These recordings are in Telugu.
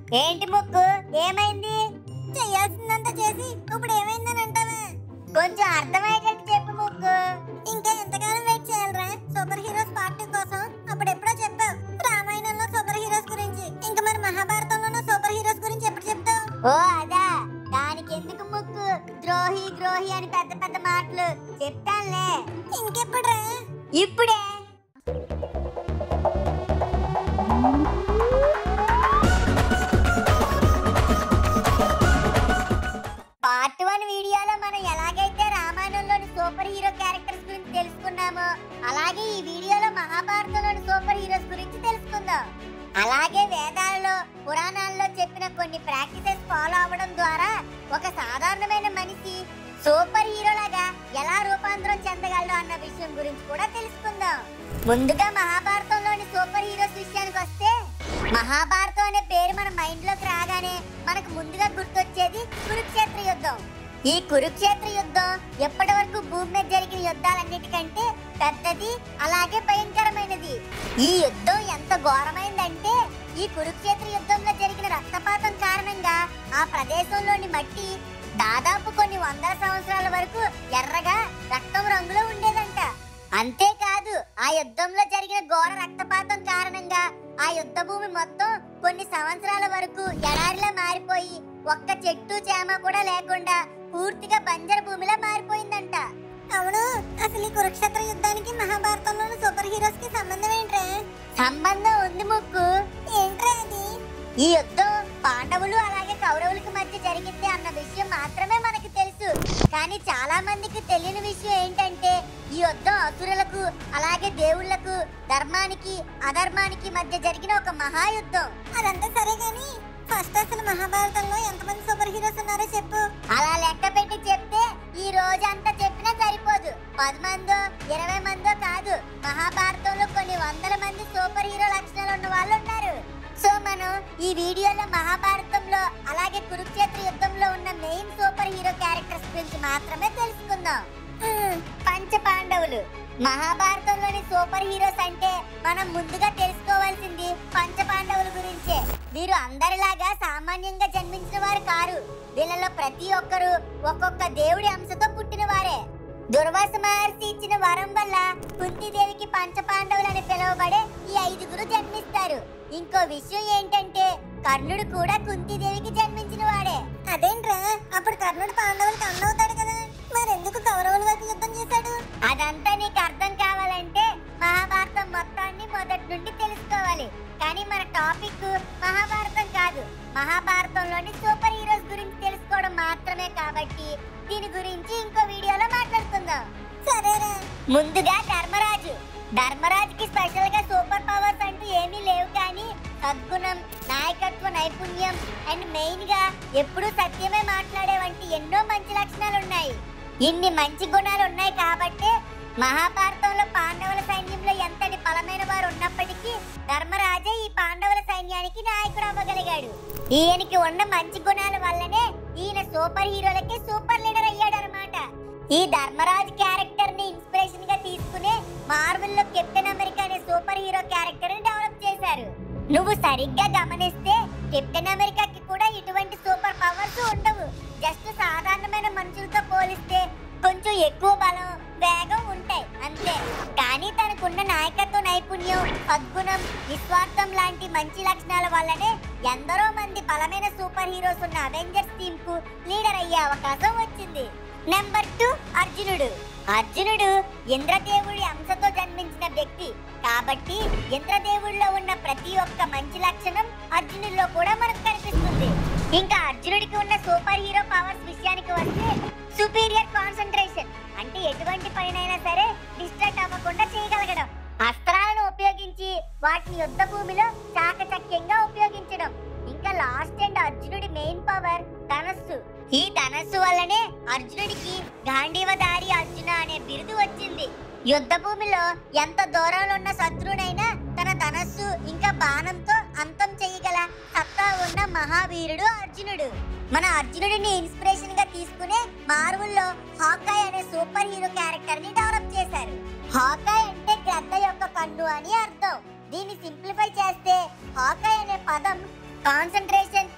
ఏంటి ముక్కు ఏమైంది చేయాల్సిందంతా చేసి ఇప్పుడు ఏమైందని అంటావా కొంచెం అర్థమయ్యేటట్టు చెప్పు ముక్కు ఇంకా ఎంతకాలం వెయిట్ చేయాలరా సూపర్ హీరోస్ పార్టీ కోసం అప్పుడు ఎప్పుడో చెప్పావు రామాయణంలో సూపర్ హీరోస్ గురించి ఇంకా మరి మహాభారతంలోనూ సూపర్ హీరోస్ గురించి ఎప్పుడు చెప్తావు ఓ అదా దానికి ఎందుకు ముక్కు ద్రోహి ద్రోహి అని పెద్ద పెద్ద మాటలు చెప్తానులే ఇంకెప్పుడురా ఇప్పుడే పార్ట్ వన్ వీడియోలో మనం ఎలాగైతే రామాయణంలోని సూపర్ హీరో క్యారెక్టర్స్ గురించి తెలుసుకున్నామో అలాగే ఈ వీడియోలో మహాభారతంలోని సూపర్ హీరోస్ గురించి తెలుసుకుందాం అలాగే వేదాలలో పురాణాల్లో చెప్పిన కొన్ని ప్రాక్టీసెస్ ఫాలో అవ్వడం ద్వారా ఒక సాధారణమైన మనిషి సూపర్ హీరోలాగా ఎలా రూపాంతరం చెందగలడు అన్న విషయం గురించి కూడా తెలుసుకుందాం ముందుగా మహాభారతంలోని సూపర్ హీరోస్ విషయానికి వస్తే మహాభారతం అనే పేరు మన మైండ్ లోకి రాగానే మనకు ముందుగా గుర్తొచ్చేది కురుక్షేత్ర యుద్ధం ఈ కురుక్షేత్ర యుద్ధం ఎప్పటి వరకు భూమి మీద జరిగిన యుద్ధాలన్నిటికంటే పెద్దది అలాగే భయంకరమైనది ఈ యుద్ధం ఎంత ఘోరమైందంటే ఈ కురుక్షేత్ర యుద్ధంలో జరిగిన రక్తపాతం కారణంగా ఆ ప్రదేశంలోని మట్టి దాదాపు కొన్ని వందల సంవత్సరాల వరకు ఎర్రగా రక్తం రంగులో ఉండేదంట అంతేకాదు ఆ యుద్ధంలో జరిగిన ఘోర రక్తపాతం కారణంగా ఆ యుద్ధ భూమి మొత్తం కొన్ని సంవత్సరాల వరకు ఎడారిలా మారిపోయి ఒక్క చెట్టు చేమ కూడా లేకుండా పూర్తిగా బంజర భూమిలా మారిపోయిందంట అవును అసలు ఈ కురుక్షేత్ర యుద్ధానికి మహాభారతంలోని సూపర్ హీరోస్ కి సంబంధం ఏంట్రా సంబంధం ఉంది ముక్కు ఏంట్రా అది ఈ యుద్ధం పాండవులు అలాగే కౌరవులకు మధ్య జరిగింది అన్న విషయం మాత్రమే మనకి తెలుసు కానీ చాలా మందికి తెలియని విషయం ఏంటంటే ఈ యుద్ధం అసురులకు అలాగే దేవుళ్లకు ధర్మానికి అధర్మానికి మధ్య జరిగిన ఒక మహాయుద్ధం అదంతా సరే గాని ఫస్ట్ అసలు మహాభారతంలో ఎంతమంది సూపర్ హీరోస్ ఉన్నారో చెప్పు అలా లెక్క పెట్టి చెప్తే ఈ రోజంతా చెప్పినా సరిపోదు పది మందో ఇరవై మందో కాదు మహాభారతంలో కొన్ని వందల మంది సూపర్ హీరో లక్షణాలు ఉన్న వాళ్ళు ఉన్నారు సో మనం ఈ వీడియోలో మహాభారతంలో అలాగే కురుక్షేత్ర యుద్ధంలో ఉన్న మెయిన్ సూపర్ హీరో క్యారెక్టర్స్ గురించి మాత్రమే తెలుసుకుందాం ఉమ్, పంచ పాండవులు మహాభారతంలోని సూపర్ హీరోస్ అంటే మనం ముందుగా తెలుసుకోవాల్సింది పంచ పాండవుల గురించే వీరు అందరిలాగా సామాన్యంగా జన్మించిన వారు కారు వీళ్ళలో ప్రతి ఒక్కరు ఒక్కొక్క దేవుడి అంశతో పుట్టిన వారే దుర్వాస మహర్షి ఇచ్చిన వరం వల్ల కుంతిదేవికి పంచ పాండవులు అని పిలువబడే ఈ ఐదుగురు జన్మిస్తారు ఇంకో విషయం ఏంటంటే కర్ణుడు కూడా కుంతిదేవికి జన్మించిన వాడే అదేంట్రా అప్పుడు కర్ణుడు పాండవులకు అన్నవుతాడు కదా మరెందుకు కౌరవుల వైపు యుద్ధం చేశాడు అదంతా నీకు అర్థం కావాలంటే మహాభారతం మొత్తాన్ని మొదటి నుండి తెలుసుకోవాలి కానీ మన టాపిక్ మహాభారతం కాదు మహాభారతంలోని సూపర్ హీరోస్ గురించి తెలుసుకోవడం మాత్రమే కాబట్టి దీని గురించి ఇంకో వీడియోలో మాట్లాడుకుందాం సరేరా ముందుగా ధర్మరాజు ధర్మరాజుకి స్పెషల్ గా సూపర్ పవర్స్ అంటూ ఏమీ లేవు కానీ సద్గుణం నాయకత్వ నైపుణ్యం అండ్ మెయిన్ గా ఎప్పుడూ సత్యమే మాట్లాడే వంటి ఎన్నో మంచి లక్షణాలు ఉన్నాయి ఇన్ని మంచి గుణాలు ఉన్నాయి కాబట్టి మహాభారతంలో పాండవుల సైన్యంలో ఎంతటి బలమైన వారు ఉన్నప్పటికీ ధర్మరాజే ఈ పాండవుల సైన్యానికి నాయకుడు అవ్వగలిగాడు ఈయనకి ఉన్న మంచి గుణాల వల్లనే ఈయన సూపర్ హీరోలకి సూపర్ లీడర్ అయ్యాడు అనమాట ఈ ధర్మరాజు క్యారెక్టర్ ని ఇన్స్పిరేషన్ గా తీసుకునే మార్వెల్ లో కెప్టెన్ అమెరికా అనే సూపర్ హీరో క్యారెక్టర్ ని డెవలప్ చేశారు నువ్వు సరిగ్గా గమనిస్తే కెప్టెన్ అమెరికాకి కూడా ఇటువంటి సూపర్ పవర్స్ ఉండవు జస్ట్ సాధారణమైన మనుషులతో పోలిస్తే కొంచెం ఎక్కువ బలం వేగం ఉంటాయి అంతే కానీ తనకున్న నాయకత్వ నైపుణ్యం సద్గుణం నిస్వార్థం లాంటి మంచి లక్షణాల వల్లనే ఎందరో మంది బలమైన సూపర్ హీరోస్ ఉన్న అవెంజర్స్ టీమ్ కు లీడర్ అయ్యే అవకాశం వచ్చింది నెంబర్ టూ అర్జునుడు అర్జునుడు ఇంద్రదేవుడి అంశతో జన్మించిన వ్యక్తి కాబట్టి ఇంద్రదేవుడిలో ఉన్న ప్రతి ఒక్క మంచి లక్షణం అర్జునుడిలో కూడా మనకు కనిపిస్తుంది ఇంకా అర్జునుడికి ఉన్న సూపర్ హీరో పవర్స్ విషయానికి వస్తే సుపీరియర్ కాన్సన్ట్రేషన్ అంటే ఎటువంటి పనినైనా సరే డిస్ట్రాక్ట్ అవ్వకుండా చేయగలగడం అస్త్రాలను ఉపయోగించి వాటిని యుద్ధ భూమిలో చాకచక్యంగా ఉపయోగించడం ఇంకా లాస్ట్ అండ్ అర్జునుడి మెయిన్ పవర్ ధనస్సు ఈ ధనస్సు వల్లనే అర్జునుడికి గాంధీవధారి అర్జున అనే బిరుదు వచ్చింది యుద్ధ భూమిలో ఎంత దూరంలో ఉన్న శత్రువునైనా తన ధనస్సు ఇంకా బాణంతో అంతం చేయగల సత్తా ఉన్న మహావీరుడు అర్జునుడు మన అర్జునుడిని ఇన్స్పిరేషన్ గా తీసుకునే మార్వుల్లో హాకాయ్ అనే సూపర్ హీరో క్యారెక్టర్ ని డెవలప్ చేశారు హాకాయ్ అంటే గ్రద్ద యొక్క కన్ను అని అర్థం దీన్ని సింప్లిఫై చేస్తే హాకాయ్ అనే పదం కాన్సన్ట్రేషన్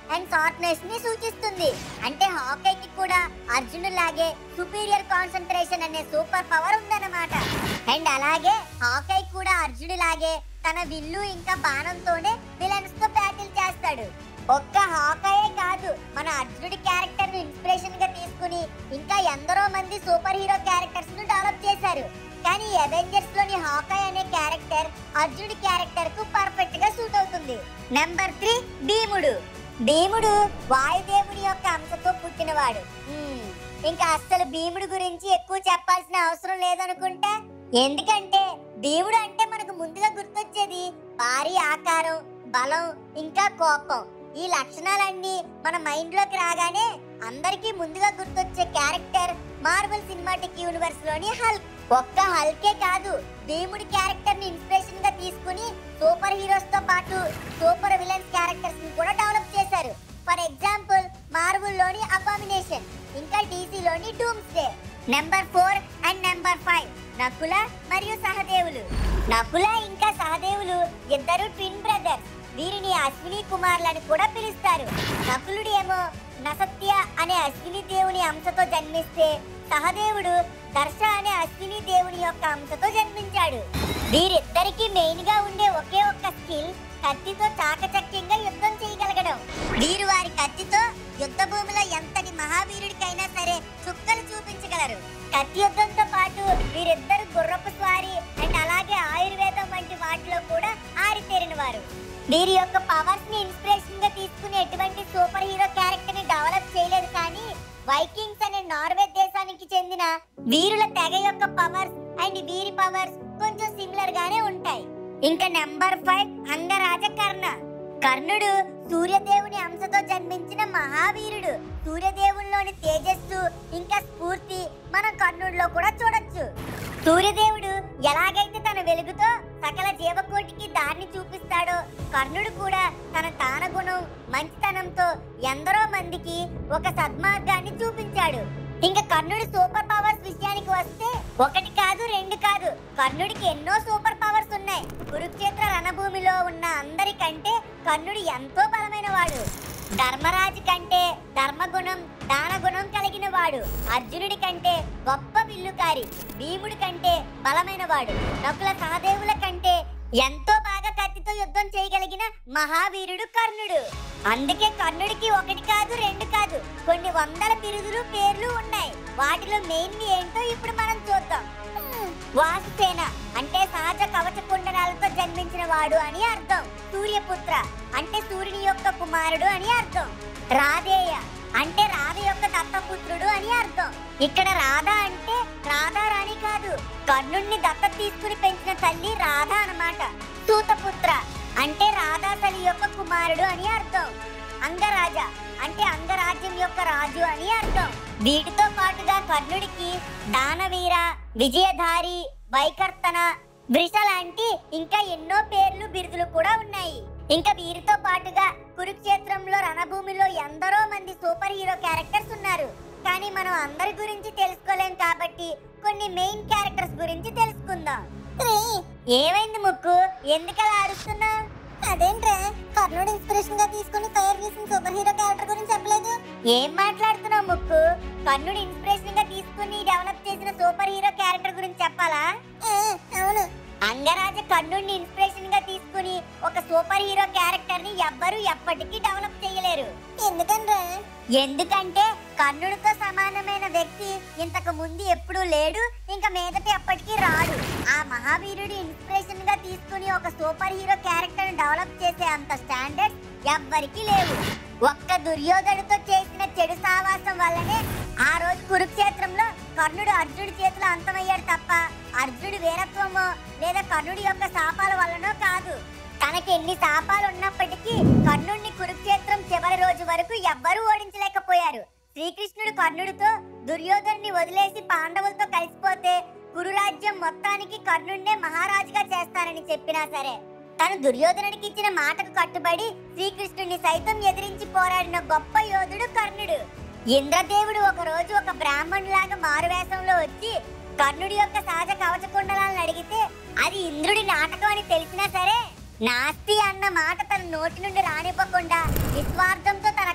అండ్ షార్ప్నెస్ ని సూచిస్తుంది అంటే హాకీకి కూడా అర్జునుడు లాగే సుపీరియర్ కాన్సన్ట్రేషన్ అనే సూపర్ పవర్ ఉందన్నమాట అండ్ అలాగే హాకీ కూడా అర్జునుడు లాగే తన విల్లు ఇంకా బాణంతోనే విలన్స్ తో బ్యాటిల్ చేస్తాడు ఒక్క హాకాయే కాదు మన అర్జునుడి క్యారెక్టర్ ను ఇన్స్పిరేషన్ గా తీసుకుని ఇంకా ఎందరో మంది సూపర్ హీరో క్యారెక్టర్స్ ను డెవలప్ చేశారు కానీ అవెంజర్స్ లోని హాకాయ్ అనే క్యారెక్టర్ అర్జునుడి క్యారెక్టర్ కు పర్ఫెక్ట్ గా సూట్ అవుతుంది నెంబర్ త్రీ భీముడు భీముడు వాయుదేవుని యొక్క అంశతో పుట్టినవాడు హ్మ్, ఇంకా అస్సలు భీముడు గురించి ఎక్కువ చెప్పాల్సిన అవసరం లేదనుకుంటా ఎందుకంటే భీముడు అంటే మనకు ముందుగా గుర్తొచ్చేది భారీ ఆకారం బలం ఇంకా కోపం ఈ లక్షణాలన్నీ మన మైండ్ లోకి రాగానే అందరికీ ముందుగా గుర్తొచ్చే క్యారెక్టర్ మార్వెల్ సినిమాటిక్ యూనివర్స్ లోని హల్క్ ఒక్క హల్కే కాదు భీముడి క్యారెక్టర్ ని ఇన్స్పిరేషన్ గా తీసుకుని సూపర్ హీరోస్ తో పాటు సూపర్ విలన్స్ క్యారెక్టర్స్ ని కూడా డెవలప్ చేశారు ఫర్ ఎగ్జాంపుల్ మార్వెల్ లోని అబామినేషన్ ఇంకా DC లోని doomsday number four and number five Nakula మరియు సహదేవులు నకుల ఇంకా సహదేవులు ఇద్దరు ట్విన్ బ్రదర్స్ వీరిని అశ్విని కుమార్లని కూడా పిలుస్తారు నకులుడు ఏమో నసత్య అనే అశ్విని దేవుని అంశతో జన్మిస్తే సహదేవుడు దర్శ అనే అశ్విని దేవుని యొక్క అంశతో జన్మించాడు వీరిద్దరికి మెయిన్ గా ఉండే ఒకే ఒక్క స్కిల్ కత్తితో చాకచక్యంగా యుద్ధం చేయగలగడం వీరు వారి కత్తితో యుద్ధ భూమిలో ఎంతటి మహావీరుడికైనా సరే చుక్కలు చూపించగలరు కత్తి యుద్ధంతో పాటు వీరిద్దరు గుర్రపు స్వారీ అండ్ అలాగే ఆయుర్వేదం వంటి వాటిలో కూడా ఆరితేరిన వారు వీరి యొక్క పవర్స్ ని ఇన్స్పిరేషన్ గా తీసుకుని ఎటువంటి సూపర్ హీరో క్యారెక్టర్ ని డెవలప్ చేయలేదు కానీ వైకింగ్స్ అనే నార్వే దేశానికి చెందిన వీరుల తెగ యొక్క పవర్స్ అండ్ వీరి పవర్స్ కొంచెం సిమిలర్ గానే ఉంటాయి ఇంకా నెంబర్ ఫైవ్ అంగరాజ కర్ణ కర్ణుడు సూర్యదేవుని అంశతో జన్మించిన మహావీరుడు సూర్యదేవుల్లోని తేజస్సు ఇంకా స్ఫూర్తి మనం కర్ణుడిలో కూడా చూడొచ్చు సూర్యదేవుడు ఎలాగైతే తన వెలుగుతో సకల జీవకోటికి దారిని చూపిస్తాడో కర్ణుడు కూడా తన తాన గుణం మంచితనంతో ఎందరో మందికి ఒక సద్మార్గాన్ని చూపించాడు ఇంకా కర్ణుడి సూపర్ పవర్స్ విషయానికి వస్తే ఒకటి కాదు రెండు కాదు కర్ణుడికి ఎన్నో సూపర్ పవర్స్ ఉన్నాయి కురుక్షేత్ర రణభూమిలో ఉన్న అందరికంటే కర్ణుడు ఎంతో బలమైన వాడు ధర్మరాజు కంటే ధర్మగుణం దానగుణం కలిగిన వాడు అర్జునుడి కంటే గొప్ప విల్లుకారి భీముడి కంటే బలమైన వాడు నకుల సహదేవుల కంటే ఎంతో బాగా కత్తితో యుద్ధం చేయగలిగిన మహావీరుడు కర్ణుడు అందుకే కర్ణుడికి ఒకటి కాదు రెండు కాదు కొన్ని వందల బిరుదులు పేర్లు ఉన్నాయి వాటిలో మెయిన్ ఏంటో ఇప్పుడు మనం చూద్దాం హ్మ్, వాసుసేన అంటే సహజ కవచ కుండలాలతో జన్మించిన వాడు అని అర్థం సూర్యపుత్ర అంటే సూర్యుని యొక్క కుమారుడు అని అర్థం రాధేయ అంటే రాధ యొక్క దత్తపుత్రుడు అని అర్థం ఇక్కడ రాధ అంటే రాధారాణి కాదు కర్ణుణ్ణి దత్త తీసుకుని పెంచిన తల్లి రాధ అన్నమాట సూతపుత్ర అంటే రాధాతలి యొక్క కుమారుడు అని అర్థం అంగరాజ అంటే అంగరాజ్యం యొక్క రాజు అని అర్థం వీటితో పాటుగా కర్ణుడికి దానవీర విజయధారి వైకర్తన వృష లాంటి ఇంకా ఎన్నో పేర్లు బిరుదులు కూడా ఉన్నాయి ఇంకా వీరితో పాటుగా కురుక్షేత్రంలో రణభూమిలో ఎందరో మంది సూపర్ హీరో క్యారెక్టర్స్ ఉన్నారు కానీ మనం అందరి గురించి తెలుసుకోలేం కాబట్టి కొన్ని మెయిన్ క్యారెక్టర్స్ గురించి తెలుసుకుందాం రే ఏమైంది ముక్కు ఎందుకలా అరుస్తున్నావు అదేంట్రా కర్ణుడు ఇన్స్పిరేషన్ గా తీసుకుని తయారు చేసిన సూపర్ హీరో క్యారెక్టర్ గురించి చెప్పలేదు ఏం మాట్లాడుతున్నావు ముక్కు కర్ణుడు ఇన్స్పిరేషన్ గా తీసుకుని డెవలప్ చేసిన సూపర్ హీరో క్యారెక్టర్ గురించి చెప్పాలా ఆ, అవును అంగరాజ కర్ణుడిని ఇన్స్పిరేషన్ గా తీసుకుని ఒక సూపర్ హీరో క్యారెక్టర్ ని ఎవ్వరూ ఎప్పటికీ డెవలప్ చేయలేరు ఎందుకనరా ఎందుకంటే కర్ణుడితో సమానమైన వ్యక్తి ఇంతకు ముందు ఎప్పుడూ లేడు ఇంకా మీదటి ఎప్పటికీ రాడు ఆ మహావీరుడి ఇన్స్పిరేషన్ గా తీసుకుని ఒక సూపర్ హీరో క్యారెక్టర్ డెవలప్ చేసే అంత స్టాండర్డ్ ఎవ్వరికీ లేవు ఒక్క దుర్యోధనుడితో చేసిన చెడు సావాసం వల్లనే ఆ రోజు కురుక్షేత్రంలో కర్ణుడు అర్జునుడి చేతిలో అంతమయ్యాడు తప్ప అర్జునుడి వీరత్వమో లేదా కర్ణుడి యొక్క శాపాల వల్లనో కాదు తనకి ఎన్ని శాపాలు ఉన్నప్పటికీ కర్ణుడిని కురుక్షేత్రం చివరి రోజు వరకు ఎవ్వరూ ఓడించలేకపోయారు శ్రీకృష్ణుడు కర్ణుడితో దుర్యోధనుని వదిలేసి పాండవులతో కలిసిపోతే కురురాజ్యం మొత్తానికి కర్ణుడినే మహారాజుగా చేస్తానని చెప్పినా సరే తను దుర్యోధనుడికి ఇచ్చిన మాటకు కట్టుబడి శ్రీకృష్ణుడిని సైతం ఎదిరించి పోరాడిన గొప్ప యోధుడు కర్ణుడు ఇంద్రదేవుడు ఒక రోజు ఒక బ్రాహ్మణులాగా మారువేషంలో వచ్చి కర్ణుడి యొక్క సహజ కవచ కుండలాలను అడిగితే అది ఇంద్రుడి నాటకం అని తెలిసినా సరే నాస్తి అన్న మాట తన నోటి నుండి రానివ్వకుండా నిస్వార్థంతో తన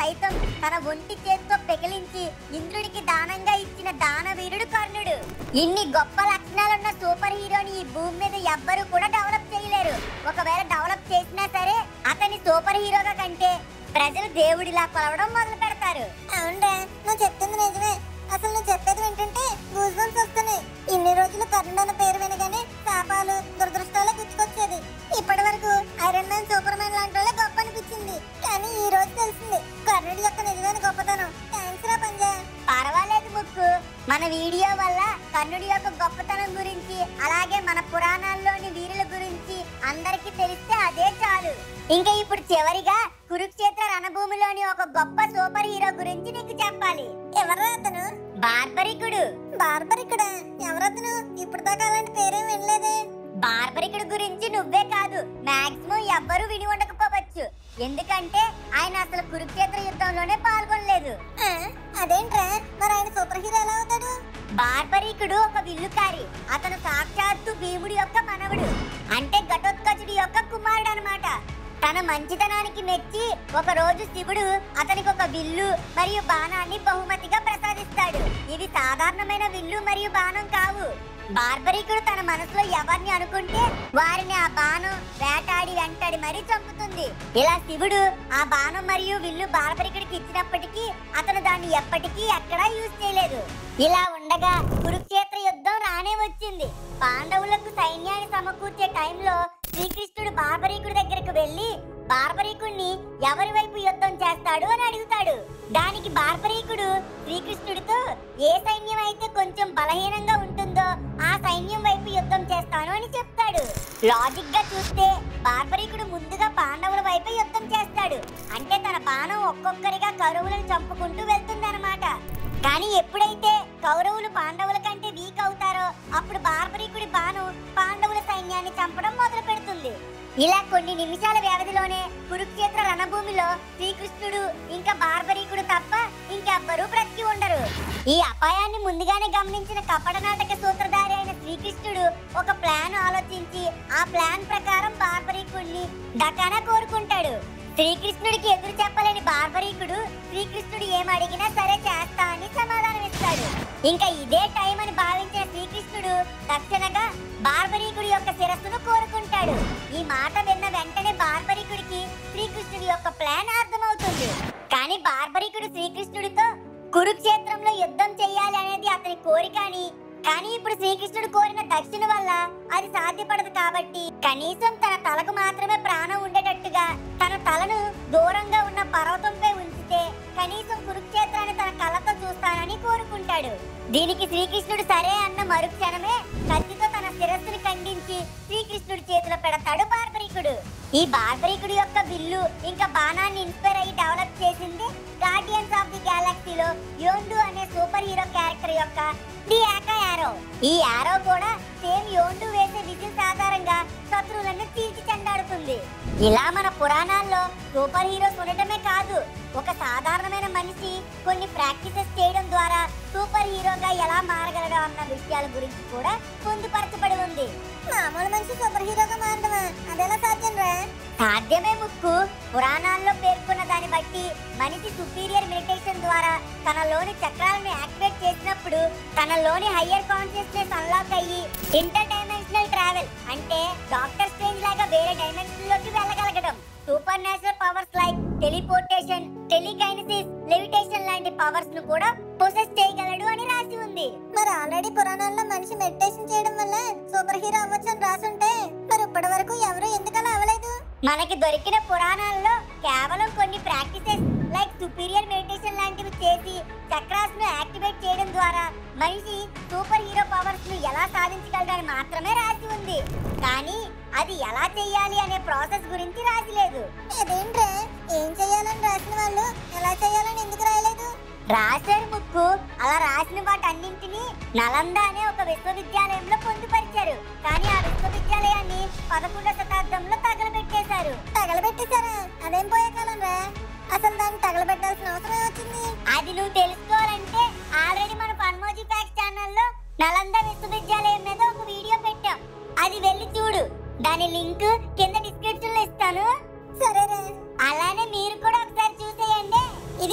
సైతం తన ఒంటి చేతితో పెకిలించి ఇంద్రుడికి దానంగా ఇచ్చిన దానవీరుడు కర్ణుడు ఇన్ని గొప్ప లక్షణాలున్న సూపర్ హీరోని ఈ భూమి మీద ఎవ్వరూ కూడా డెవలప్ చేయలేరు ఒకవేళ డెవలప్ చేసినా సరే అతని సూపర్ హీరోగా కంటే ప్రజలు దేవుడిలా కొలవడం మొదలు పెడతారు అవునరా నువ్వు చెప్తుంది నిజమే అసలు నువ్వు చెప్పేది వింటుంటే గూస్ బంప్స్ వస్తున్నాయి ఇన్ని రోజులు కర్ణుడు అన్న పేరు వినగానే శాపాలు దురదృష్టాలే గుర్తుకొచ్చేది ఇప్పటి వరకు ఐరన్ మ్యాన్ సూపర్ మ్యాన్ లాంటి వాళ్ళే గొప్ప అనిపించింది కానీ ఈ రోజు తెలిసింది కర్ణుడి యొక్క నిజమైన గొప్పతనం థ్యాంక్స్ రా పంజా పర్వాలేదు ముక్కు మన వీడియో వల్ల కర్ణుడి యొక్క గొప్పతనం గురించి అలాగే మన పురాణాల్లోని వీరుల గురించి అందరికీ తెలిస్తే అదే చాలు ఇంకా ఇప్పుడు చివరిగా కురుక్షేత్ర రణభూమిలోని ఒక గొప్ప సూపర్ హీరో గురించి నీకు చెప్పాలి ఎవరా అతను బార్బరికుడు బార్బరికుడా ఎవరతను ఇప్పుడు దాకా అలాంటి పేరేం వినలేదే బార్బరికుడు గురించి నువ్వే కాదు మాక్సిమం ఎవ్వరూ విని ఉండకపోవచ్చు ఎందుకంటే ఆయన అసలు కురుక్షేత్ర యుద్ధంలోనే పాల్గొనలేదు ఆ, అదేంట్రా మరి ఆయన సూపర్ హీరో ఎలా అవుతాడు బార్బరీకుడు ఒక విల్లుకారి అతను సాక్షాత్తు భీముడి యొక్క మనవడు అంటే ఘటోత్కచుడి యొక్క కుమారుడు అన్నమాట తన మంచితనానికి మెచ్చి ఒక రోజు శివుడు అతనికి ఒక విల్లు మరియు బాణాన్ని బహుమతిగా ప్రసాదిస్తాడు ఇవి సాధారణమైన విల్లు మరియు బాణం కావు బార్బరీకుడు తన మనసులో ఎవరిని అనుకుంటే వారిని ఆ బాణం వేటాడి వెంటాడి మరీ చంపుతుంది ఇలా శివుడు ఆ బాణం మరియు విల్లు బార్బరీకుడికి ఇచ్చినప్పటికీ అతను దాన్ని ఎప్పటికీ ఎక్కడా యూజ్ చేయలేదు ఇలా ఉండగా కురుక్షేత్ర యుద్ధం రానే వచ్చింది పాండవులకు సైన్యాన్ని సమకూర్చే టైంలో శ్రీకృష్ణుడు బార్బరీకుడి దగ్గరకు వెళ్లి బార్బరీకుడిని ఎవరి వైపు యుద్ధం చేస్తాడు అని అడుగుతాడు దానికి బార్బరీకుడు శ్రీకృష్ణుడితో ఏ సైన్యం అయితే కొంచెం బలహీనంగా ఉంటుందో ఆ సైన్యం వైపు యుద్ధం చేస్తాను అని చెప్తాడు లాజిక్ గా చూస్తే బార్బరీకుడు ముందుగా పాండవుల వైపు యుద్ధం చేస్తాడు అంటే తన బాణం ఒక్కొక్కరిగా కౌరవులను చంపుకుంటూ వెళ్తుందన్నమాట కానీ ఎప్పుడైతే కౌరవులు పాండవుల కంటే వీక్ అవుతారో అప్పుడు బార్బరీకుడి బాణం పాండవుల సైన్యాన్ని చంపడం మొదలు పెడుతుంది ఇలా కొన్ని నిమిషాల వ్యవధిలోనే కురుక్షేత్ర రణభూమిలో శ్రీకృష్ణుడు ఇంకా బార్బరీకుడు తప్ప ఇంకెవ్వరూ బ్రతికి ఉండరు ఈ అపాయాన్ని ముందుగానే గమనించిన కపట నాటక సూత్రధారి అయిన శ్రీకృష్ణుడు ఒక ప్లాన్ ఆలోచించి ఆ ప్లాన్ ప్రకారం బార్బరీకుడిని దకాన కోరుకుంటాడు శ్రీకృష్ణుడికి ఎదురు చెప్పలేని బార్బరీకుడు శ్రీకృష్ణుడు ఏం అడిగినా సరే చేస్తా అని సమాధానం ఇస్తాడు ఇంకా ఇదే టైం అని భావించిన శ్రీకృష్ణుడు తక్షణగా బార్బరీకుడి యొక్క శిరస్సును కోరుకుంటాడు ఈ మాట విన్న వెంటనే బార్బరీకుడికి శ్రీకృష్ణుడి యొక్క ప్లాన్ అర్థమవుతుంది కానీ బార్బరీకుడు శ్రీకృష్ణుడితో కురుక్షేత్రంలో యుద్ధం చేయాలి అనేది అతని కోరిక అని కానీ ఇప్పుడు శ్రీకృష్ణుడు కోరిన దక్షిణ వల్ల అది సాధ్యపడదు కాబట్టి కనీసం తన తలకు మాత్రమే ప్రాణం ఉండేటట్టుగా తన తలను దూరంగా ఉన్న పర్వతంపై ఉంచితే కనీసం కురుక్షేత్రాన్ని తన కళ్ళతో చూస్తానని కోరుకుంటాడు దీనికి శ్రీకృష్ణుడు సరే అన్న మరుక్షణమే కత్తితో తన శిరస్సుని ఖండించి శ్రీకృష్ణుడి చేతిలో పెడతాడు బార్బరీకుడు ఈ బార్బరీకుడు యొక్క విల్లు ఇంకా బాణాన్ని ఇన్స్పైర్ అయ్యి డెవలప్ చేసింది గార్డియన్స్ ఆఫ్ ది గెలాక్సీలో యోండు అనే సూపర్ హీరో క్యారెక్టర్ యొక్క ది యాకా యారో ఈ యారో కూడా సేమ్ యోండు వేసే విజిల్స్ ఆధారంగా శత్రువులను తీర్చి చెండాడుతుంది ఇలా మన పురాణాల్లో సూపర్ హీరోస్ ఉండటమే కాదు ఒక సాధారణమైన మనిషి కొన్ని ప్రాక్టీసెస్ చేయడం ద్వారా సూపర్ హీరోగా ఎలా మారగలడు అన్న విషయాల గురించి కూడా పొందుపరచబడి ఉంది మామూలు మనిషి సూపర్ హీరోగా మారడమా అదెలా సాధ్యం రా సాధ్యమే ముక్కు పురాణాల్లో పేర్కొన్న దాన్ని బట్టి మనిషి సుపీరియర్ మెడిటేషన్ ద్వారా తనలోని చక్రాలను యాక్టివేట్ చేసినప్పుడు తనలోని హయ్యర్ కాన్షియస్నెస్ అన్లాక్ అయ్యి ఇంటర్ డైమెన్షనల్ ట్రావెల్ అంటే డాక్టర్ స్ట్రేంజ్ లాగా వేరే డైమెన్షన్ లోకి వెళ్ళగలగడం super natural powers like teleportation telekinesis levitation లాంటి పవర్స్ ను కూడా పొసెస్ చేయగలడు అని రాసి ఉంది మరి ఆల్రెడీ పురాణాల్లో మనిషి మెడిటేషన్ చేయడం వల్ల సూపర్ హీరో అవ్వచ్చు అని రాసుంటే మరి ఇప్పటి వరకు ఎవరు ఎందుకలా అవ్వలేదు మనకి దొరికిన పురాణాల్లో కేవలం కొన్ని ప్రాక్టీసెస్ లైక్ సుపీరియర్ మెడిటేషన్ లాంటివి చేసి చక్రాస్ ను యాక్టివేట్ చేయడం ద్వారా మనిషి సూపర్ హీరో పవర్స్ ను ఎలా సాధించగలడని మాత్రమే రాసి ఉంది కానీ అది ఎలా చేయాలి అనే ప్రాసెస్ గురించి రాసి లేదు అదేంట్రా ఏం చేయాలని రాసిన వాళ్ళు ఎలా చేయాలని ఎందుకు రాయలేదు రాశారు ముక్కు అలా రాసిన వాటన్నింటినీ నలంద అనే ఒక విశ్వవిద్యాలయంలో పొందుపరిచారు కానీ ఆ విశ్వవిద్యాలయాన్ని పదకొండవ శతాబ్దంలో తగలబెట్టేశారు తగలబెట్టేశారా అదేం పోయే కాలం రా అసలు దాన్ని తగలబెట్టాల్సిన అవసరం వచ్చింది అది నువ్వు తెలుసుకోవాలంటే ఆల్రెడీ మన ఫన్మోజీ ఫ్యాక్స్ ఛానల్లో నలంద విశ్వవిద్యాలయం మీద ఒక వీడియో పెట్టాం అది వెళ్ళి చూడు దాని లింక్ కింద డిస్క్రిప్షన్ లో ఇస్తాను సరేరా అలానే మీరు కూడా ఒకసారి చూసేయండి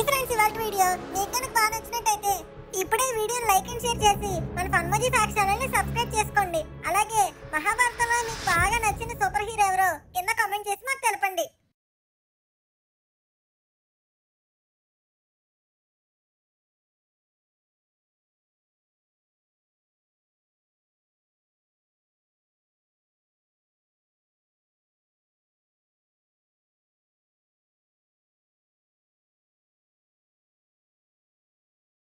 ఇవాళ వీడియో మీకు కనుక బాగా నచ్చినట్టయితే ఇప్పుడే ఈ వీడియోని లైక్ అండ్ షేర్ చేసి మన ఫన్మోజీ ఫ్యాక్స్ ఛానల్ ని సబ్స్క్రైబ్ చేసుకోండి అలాగే మహాభారతంలో మీకు బాగా నచ్చిన సూపర్ హీరో ఎవరో కింద కామెంట్ చేసి మాకు తెలపండి